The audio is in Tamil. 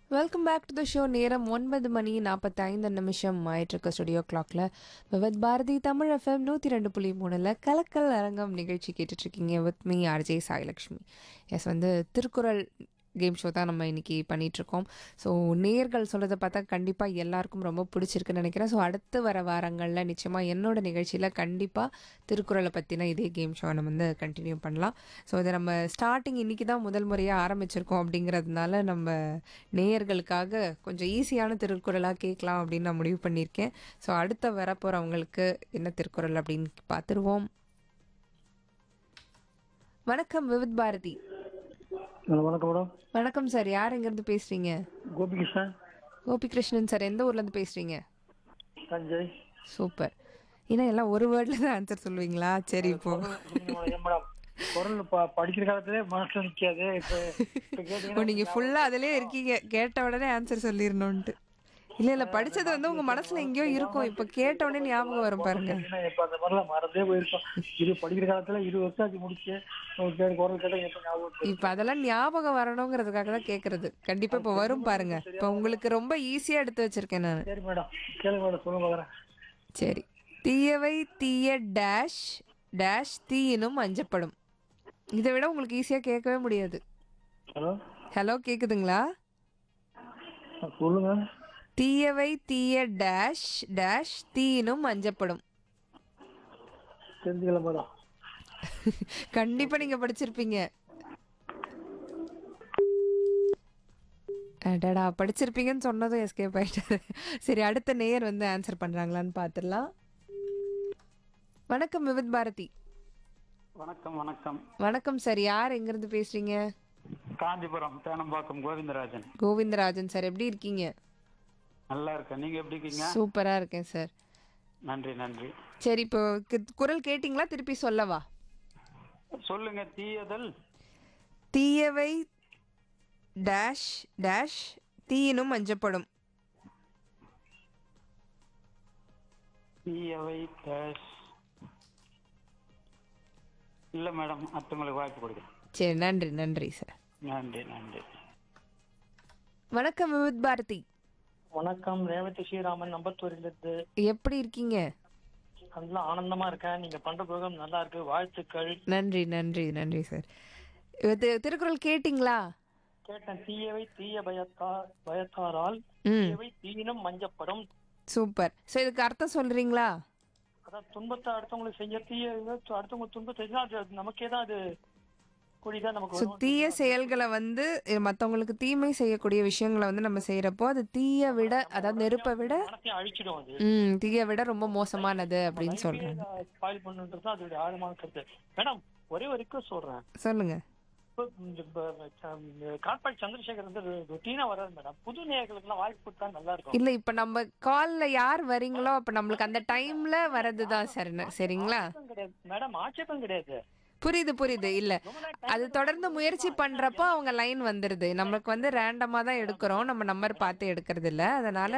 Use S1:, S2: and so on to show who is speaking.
S1: Welcome back to the show நேரம் ஒன்பது மணி நாற்பத்தைந்து நிமிஷம் ஆயிட்டிருக்க ஸ்டுடியோ கிளாக்ல விவத் பாரதி தமிழ் எஃப்எம் நூற்றி ரெண்டு புள்ளி மூணில் கலக்கல் அரங்கம் நிகழ்ச்சி கேட்டுட்ருக்கீங்க with me RJ Sailakshmi S வந்து திருக்குறள் கேம் ஷோ தான் நம்ம இன்னைக்கு பண்ணிட்டு இருக்கோம் ஸோ நேர்கள் சொல்கிறத பார்த்தா கண்டிப்பாக எல்லாருக்கும் ரொம்ப பிடிச்சிருக்குன்னு நினைக்கிறேன் ஸோ அடுத்து வர வாரங்களில் நிச்சயமாக என்னோட நிகழ்ச்சியில் கண்டிப்பாக திருக்குறளை பற்றின இதே கேம் ஷோ நம்ம வந்து கண்டினியூ பண்ணலாம் ஸோ இதை நம்ம ஸ்டார்டிங் இன்னைக்கு தான் முதல் முறையாக ஆரம்பிச்சிருக்கோம் அப்படிங்கிறதுனால நம்ம நேயர்களுக்காக கொஞ்சம் ஈஸியான திருக்குறளாக கேட்கலாம் அப்படின்னு நான் முடிவு பண்ணியிருக்கேன் ஸோ அடுத்த வரப்போகிறவங்களுக்கு என்ன திருக்குறள் அப்படின்னு பார்த்துருவோம் வணக்கம் விவித் பாரதி
S2: ஹலோ வணக்கம் மேடம்
S1: வணக்கம் சார் யார் எங்கேருந்து பேசுகிறீங்க
S2: கோபிகிருஷ்ணன்
S1: கோபிகிருஷ்ணன் சார் எந்த ஊர்லேருந்து பேசுகிறீங்க
S2: தஞ்சை
S1: சூப்பர் ஏன்னா எல்லாம் ஒரு வேர்டில் தான் ஆன்சர் சொல்லுவீங்களா சரி இப்போ
S2: ஏன் மேடம் குரல் ப- படிக்கிற காலத்திலே மனசுல நிக்காது இப்ப இப்ப
S1: ஓ
S2: கேட்டீங்கன்னா
S1: நீங்கள் ஃபுல்லாக அதிலே இருக்கீங்க கேட்ட உடனே ஆன்சர் சொல்லிடணுன்ட்டு இல்லை இல்லை படிச்சது வந்து உங்கள் மனசில் எங்கேயோ இருக்கும் இப்போ கேட்ட உடனே ஞாபகம் வரும் பாருங்க
S2: கேட்டீங்கன்னா இப்ப அந்த மாதிரிலாம் மறந்தே போயிருக்கோம் இது படிக்கிற காலத்துல இரு வருஷம் ஆச்சு முடிச்சு ஒரு கேட்டு குரல் கேட்டா எப்ப ஞாபகம் இருக்கு?
S1: இப்போ அதெல்லாம் ஞாபகம் வரணுங்கிறதுக்காக தான் கேட்குறது கண்டிப்பாக இப்போ வரும் பாருங்க இப்போ உங்களுக்கு ரொம்ப ஈஸியாக எடுத்து வச்சிருக்கேன் நான்
S2: சரி மேடம் கேளுங்க மேடம் சொல்லுங்க பார்க்குறேன்
S1: சரி தீயவை தீய டேஷ் டேஷ் தீயினும் அஞ்சப்படும் இதை விட உங்களுக்கு ஈஸியாக கேட்கவே முடியாது
S2: ஹலோ
S1: ஹலோ கேக்குதுங்களா
S2: சொல்லுங்க
S1: தீயவை தீய டேஷ் டேஷ் தீயினும் அஞ்சப்படும்
S2: தெரிஞ்சுக்கல மேடம்
S1: கண்டிப்பா நீங்க படிச்சிருப்பீங்க அடடா படிச்சிருப்பீங்கன்னு சொன்னதும் எஸ்கேப் ஆயிட்டாரு சரி அடுத்த நேயர் வந்து ஆன்சர் பண்றாங்களான்னு பார்த்துடலாம் வணக்கம் விவித் பாரதி
S3: வணக்கம் வணக்கம்
S1: வணக்கம் சார் யார் எங்கிருந்து பேசுறீங்க
S3: காஞ்சிபுரம் தேனம்பாக்கம் கோவிந்தராஜன்
S1: கோவிந்தராஜன் சார் எப்படி இருக்கீங்க
S3: நல்லா இருக்கேன் நீங்க எப்படி இருக்கீங்க
S1: சூப்பரா இருக்கேன் சார்
S3: நன்றி நன்றி
S1: சரி இப்போ கு- குரல் கேட்டிங்களா திருப்பி சொல்லவா
S3: சொல்லுங்க தீயதல்
S1: தீயவை டேஷ் டேஷ் தீயினும் அஞ்சப்படும்
S3: தீயவை டேஷ் இல்ல மேடம் அடுத்தவங்களுக்கு வாய்ப்பு கொடுக்குறேன்
S1: சரி நன்றி நன்றி சார்
S3: நன்றி நன்றி
S1: வணக்கம் விவித் பாரதி
S2: வணக்கம் ரேவதி ஸ்ரீராமன் நம்பத்தூரிலிருந்து
S1: எப்படி இருக்கீங்க
S2: நல்லா ஆனந்தமா இருக்கேன் நீங்க பண்ற ப்ரோக்ராம் நல்லா இருக்கு வாழ்த்துக்கள்
S1: நன்றி நன்றி நன்றி சார் இது திருக்குறள் கேட்டிங்களா
S2: கேட்டேன் தீயவை தீய பயத்தா பயத்தாரால்
S1: ம்
S2: தீயவை தீயினம் மஞ்சப்படும்
S1: சூப்பர் ஸோ இதுக்கு அர்த்தம் சொல்றீங்களா
S2: அதான் துன்பத்தை அடுத்தவங்களுக்கு செய்ய தீய அடுத்தவங்க துன்பத்தை செஞ்சா அது நமக்கே தான் அது கூடிதான் நமக்கு
S1: ஸோ
S2: வரும்
S1: தீய செயல்களை வந்து மற்றவங்களுக்கு தீமை செய்யக்கூடிய விஷயங்களை வந்து நம்ம செய்யறப்போ அது தீய விட அதாவது நெருப்பை விட
S2: மனத்தையும் அழிச்சிடும் அது
S1: ம் தீய விட ரொம்ப மோசமானது அப்படின்னு சொல்றாங்க
S2: ஸ்பாயில் பண்ணுன்றது தான் அதோட ஆழமான கருத்து மேடம் ஒரே ஒரு ரிக்வஸ்ட் சொல்றேன்
S1: சொல்லுங்க
S2: இப்போ இந்த ப- ச- காட்பாடி சந்திரசேகர் வந்து ரொட்டீனா வராது மேடம் புது நேயர்களுக்கு எல்லாம் வாய்ப்பு கொடுத்தா நல்லா இருக்கும்
S1: இல்ல இப்ப நம்ம கால்ல யார் வரீங்களோ அப்ப நம்மளுக்கு அந்த டைம்ல வரதுதான் சரி சரிங்களா
S2: ஆட்சேபம் கிடையாது மேடம் ஆட்சேபம் கிடையாது
S1: புரியுது புரியுது இல்ல அது தொடர்ந்து முயற்சி பண்றப்போ அவங்க லைன் வந்துருது நம்மளுக்கு வந்து ரேண்டமா தான் எடுக்கிறோம் நம்ம நம்பர் பார்த்து எடுக்கிறது இல்ல அதனால